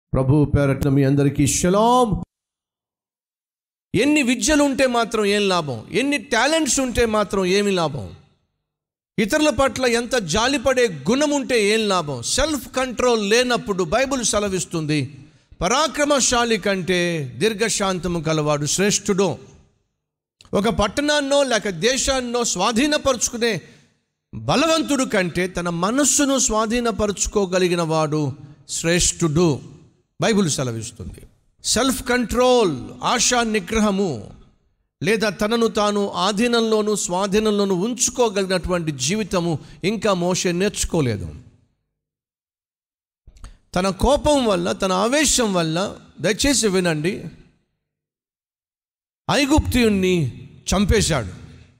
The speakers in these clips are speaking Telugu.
ప్రభు పేరట్న మీ అందరికీ షలాం ఎన్ని విద్యలు ఉంటే మాత్రం ఏం లాభం ఎన్ని టాలెంట్స్ ఉంటే మాత్రం ఏమి లాభం ఇతరుల పట్ల ఎంత జాలిపడే గుణం ఉంటే ఏం లాభం సెల్ఫ్ కంట్రోల్ లేనప్పుడు బైబిల్ సెలవిస్తుంది పరాక్రమశాలి కంటే దీర్ఘశాంతము కలవాడు శ్రేష్ఠుడు ఒక పట్టణాన్నో లేక దేశాన్నో స్వాధీనపరుచుకునే బలవంతుడు కంటే తన మనస్సును స్వాధీనపరుచుకోగలిగిన వాడు శ్రేష్ఠుడు బైబిల్ సెలవిస్తుంది సెల్ఫ్ కంట్రోల్ ఆశా నిగ్రహము లేదా తనను తాను ఆధీనంలోను స్వాధీనంలోను ఉంచుకోగలిగినటువంటి జీవితము ఇంకా మోసే నేర్చుకోలేదు తన కోపం వల్ల తన ఆవేశం వల్ల దయచేసి వినండి ఐగుప్తియుణ్ణి చంపేశాడు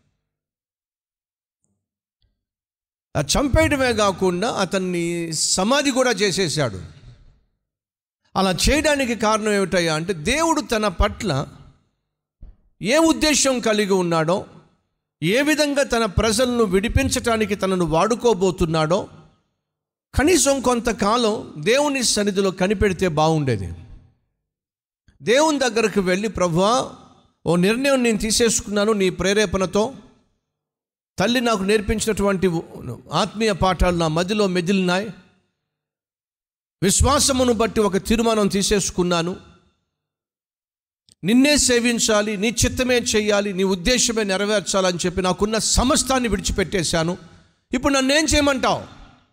ఆ చంపేయడమే కాకుండా అతన్ని సమాధి కూడా చేసేసాడు అలా చేయడానికి కారణం ఏమిటయ్యా అంటే దేవుడు తన పట్ల ఏ ఉద్దేశం కలిగి ఉన్నాడో ఏ విధంగా తన ప్రజలను విడిపించటానికి తనను వాడుకోబోతున్నాడో కనీసం కొంతకాలం దేవుని సన్నిధిలో కనిపెడితే బాగుండేది దేవుని దగ్గరకు వెళ్ళి ప్రభువా ఓ నిర్ణయం నేను తీసేసుకున్నాను నీ ప్రేరేపణతో తల్లి నాకు నేర్పించినటువంటి ఆత్మీయ పాఠాలు నా మదిలో మెదిలినాయి విశ్వాసమును బట్టి ఒక తీర్మానం తీసేసుకున్నాను నిన్నే సేవించాలి నీ చిత్తమే చేయాలి నీ ఉద్దేశమే నెరవేర్చాలని చెప్పి నాకున్న సమస్తాన్ని విడిచిపెట్టేశాను ఇప్పుడు నన్నేం చేయమంటావు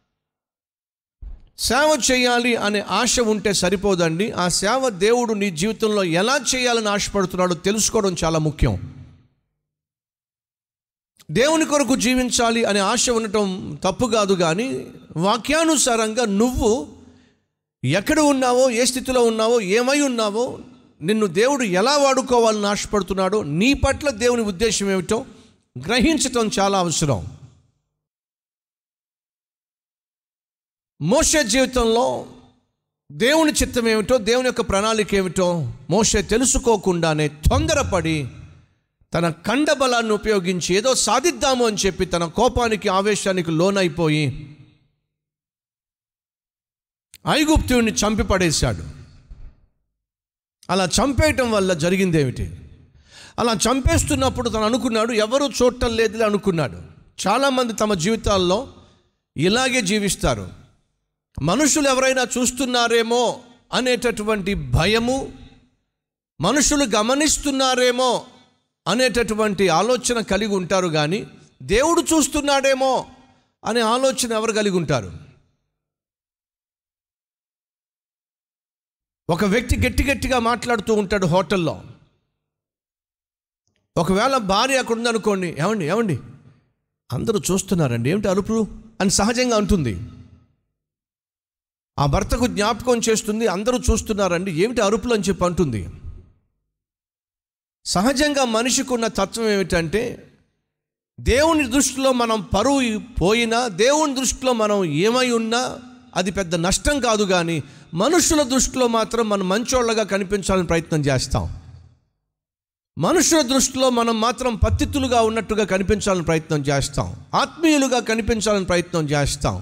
సేవ చేయాలి అనే ఆశ ఉంటే సరిపోదండి ఆ సేవ దేవుడు నీ జీవితంలో ఎలా చేయాలని ఆశపడుతున్నాడో తెలుసుకోవడం చాలా ముఖ్యం దేవుని కొరకు జీవించాలి అనే ఆశ ఉండటం తప్పు కాదు కానీ వాక్యానుసారంగా నువ్వు ఎక్కడ ఉన్నావో ఏ స్థితిలో ఉన్నావో ఏమై ఉన్నావో నిన్ను దేవుడు ఎలా వాడుకోవాలని ఆశపడుతున్నాడో నీ పట్ల దేవుని ఉద్దేశం ఏమిటో గ్రహించటం చాలా అవసరం మోస జీవితంలో దేవుని చిత్తం ఏమిటో దేవుని యొక్క ప్రణాళిక ఏమిటో మోసే తెలుసుకోకుండానే తొందరపడి తన కండబలాన్ని ఉపయోగించి ఏదో సాధిద్దాము అని చెప్పి తన కోపానికి ఆవేశానికి లోనైపోయి ఐగుప్తుని చంపి పడేశాడు అలా చంపేయటం వల్ల జరిగింది ఏమిటి అలా చంపేస్తున్నప్పుడు తను అనుకున్నాడు ఎవరు చూడటం లేదులే అనుకున్నాడు చాలామంది తమ జీవితాల్లో ఇలాగే జీవిస్తారు మనుషులు ఎవరైనా చూస్తున్నారేమో అనేటటువంటి భయము మనుషులు గమనిస్తున్నారేమో అనేటటువంటి ఆలోచన కలిగి ఉంటారు కానీ దేవుడు చూస్తున్నాడేమో అనే ఆలోచన ఎవరు కలిగి ఉంటారు ఒక వ్యక్తి గట్టి గట్టిగా మాట్లాడుతూ ఉంటాడు హోటల్లో ఒకవేళ భార్య అక్కడ ఉందనుకోండి ఏమండి ఏమండి అందరూ చూస్తున్నారండి ఏమిటి అరుపులు అని సహజంగా అంటుంది ఆ భర్తకు జ్ఞాపకం చేస్తుంది అందరూ చూస్తున్నారండి ఏమిటి అరుపులు అని చెప్పి అంటుంది సహజంగా మనిషికి ఉన్న తత్వం ఏమిటంటే దేవుని దృష్టిలో మనం పరువు పోయినా దేవుని దృష్టిలో మనం ఏమై ఉన్నా అది పెద్ద నష్టం కాదు కానీ మనుషుల దృష్టిలో మాత్రం మనం మంచోళ్ళగా కనిపించాలని ప్రయత్నం చేస్తాం మనుషుల దృష్టిలో మనం మాత్రం పత్తితులుగా ఉన్నట్టుగా కనిపించాలని ప్రయత్నం చేస్తాం ఆత్మీయులుగా కనిపించాలని ప్రయత్నం చేస్తాం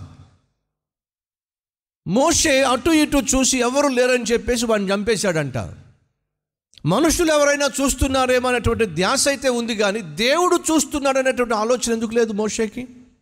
మోషే అటు ఇటు చూసి ఎవరు లేరని చెప్పేసి వాడిని చంపేశాడంట మనుషులు ఎవరైనా చూస్తున్నారేమో అనేటువంటి ధ్యాస అయితే ఉంది కానీ దేవుడు చూస్తున్నాడు అనేటువంటి ఆలోచన ఎందుకు లేదు మోషేకి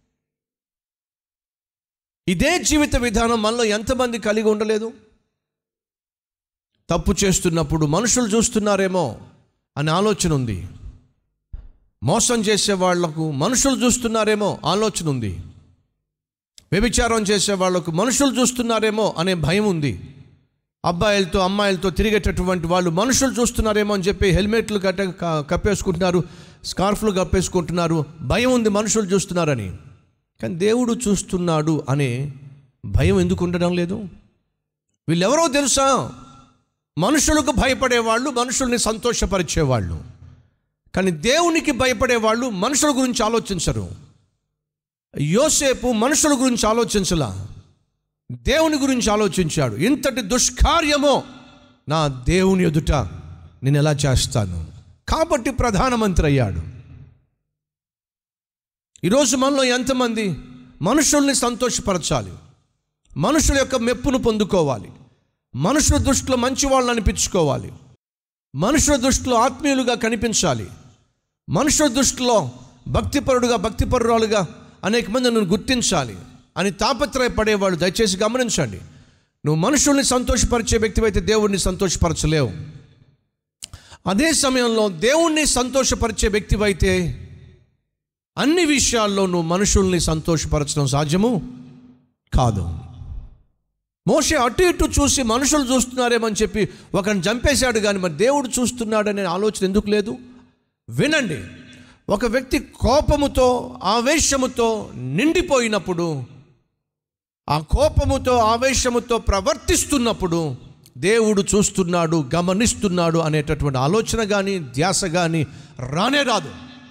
ఇదే జీవిత విధానం మనలో ఎంతమంది కలిగి ఉండలేదు తప్పు చేస్తున్నప్పుడు మనుషులు చూస్తున్నారేమో అనే ఆలోచన ఉంది మోసం చేసే వాళ్లకు మనుషులు చూస్తున్నారేమో ఆలోచన ఉంది వ్యభిచారం చేసే వాళ్లకు మనుషులు చూస్తున్నారేమో అనే భయం ఉంది అబ్బాయిలతో అమ్మాయిలతో తిరిగేటటువంటి వాళ్ళు మనుషులు చూస్తున్నారేమో అని చెప్పి హెల్మెట్లు కట్ట కప్పేసుకుంటున్నారు స్కార్ఫ్లు కప్పేసుకుంటున్నారు భయం ఉంది మనుషులు చూస్తున్నారని కానీ దేవుడు చూస్తున్నాడు అనే భయం ఎందుకు ఉండడం లేదు వీళ్ళెవరో తెలుసా మనుషులకు భయపడేవాళ్ళు మనుషుల్ని సంతోషపరిచేవాళ్ళు కానీ దేవునికి భయపడేవాళ్ళు మనుషుల గురించి ఆలోచించరు యోసేపు మనుషుల గురించి ఆలోచించలా దేవుని గురించి ఆలోచించాడు ఇంతటి దుష్కార్యమో నా దేవుని ఎదుట నేను ఎలా చేస్తాను కాబట్టి ప్రధానమంత్రి అయ్యాడు ఈరోజు మనలో ఎంతమంది మనుషుల్ని సంతోషపరచాలి మనుషుల యొక్క మెప్పును పొందుకోవాలి మనుషుల దృష్టిలో మంచి వాళ్ళని అనిపించుకోవాలి మనుషుల దృష్టిలో ఆత్మీయులుగా కనిపించాలి మనుషుల దృష్టిలో భక్తిపరుడుగా భక్తిపరురాలుగా అనేక మంది నువ్వు గుర్తించాలి అని తాపత్రయపడేవాళ్ళు దయచేసి గమనించండి నువ్వు మనుషుల్ని సంతోషపరిచే వ్యక్తివైతే దేవుణ్ణి సంతోషపరచలేవు అదే సమయంలో దేవుణ్ణి సంతోషపరిచే వ్యక్తివైతే అన్ని విషయాల్లో నువ్వు మనుషుల్ని సంతోషపరచడం సాధ్యము కాదు మోషే అటు ఇటు చూసి మనుషులు చూస్తున్నారేమని చెప్పి ఒకరిని చంపేశాడు కానీ మరి దేవుడు చూస్తున్నాడనే ఆలోచన ఎందుకు లేదు వినండి ఒక వ్యక్తి కోపముతో ఆవేశముతో నిండిపోయినప్పుడు ఆ కోపముతో ఆవేశముతో ప్రవర్తిస్తున్నప్పుడు దేవుడు చూస్తున్నాడు గమనిస్తున్నాడు అనేటటువంటి ఆలోచన కానీ ధ్యాస కానీ రానే రాదు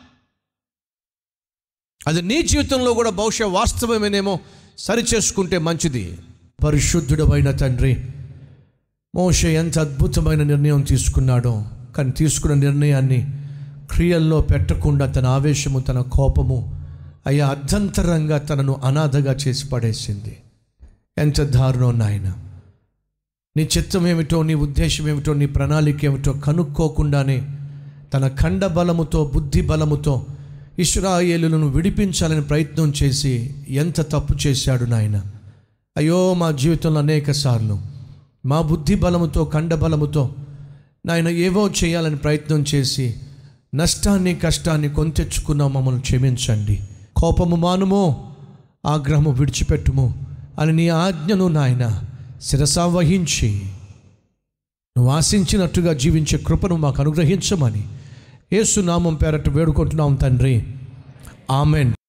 అది నీ జీవితంలో కూడా బహుశా వాస్తవమేనేమో సరిచేసుకుంటే మంచిది పరిశుద్ధుడమైన తండ్రి మోషే ఎంత అద్భుతమైన నిర్ణయం తీసుకున్నాడో కానీ తీసుకున్న నిర్ణయాన్ని క్రియల్లో పెట్టకుండా తన ఆవేశము తన కోపము అయ్యా అర్ధంతరంగా తనను అనాథగా చేసి పడేసింది ఎంత దారుణం నాయన నీ చిత్తం ఏమిటో నీ ఉద్దేశం ఏమిటో నీ ప్రణాళిక ఏమిటో కనుక్కోకుండానే తన ఖండ బలముతో బుద్ధి బలముతో ఇస్రాయేలులను విడిపించాలని ప్రయత్నం చేసి ఎంత తప్పు చేశాడు నాయన అయ్యో మా జీవితంలో అనేక సార్లు మా బుద్ధి బలముతో ఖండ బలముతో నాయన ఏవో చేయాలని ప్రయత్నం చేసి నష్టాన్ని కష్టాన్ని కొంతెచ్చుకున్న మమ్మల్ని క్షమించండి కోపము మానుమో ఆగ్రహము విడిచిపెట్టుము అని నీ ఆజ్ఞను నాయన శిరసా వహించి నువ్వు ఆశించినట్టుగా జీవించే కృపను మాకు అనుగ్రహించమని యేసు నామం పేరట వేడుకుంటున్నాం తండ్రి ఆమెన్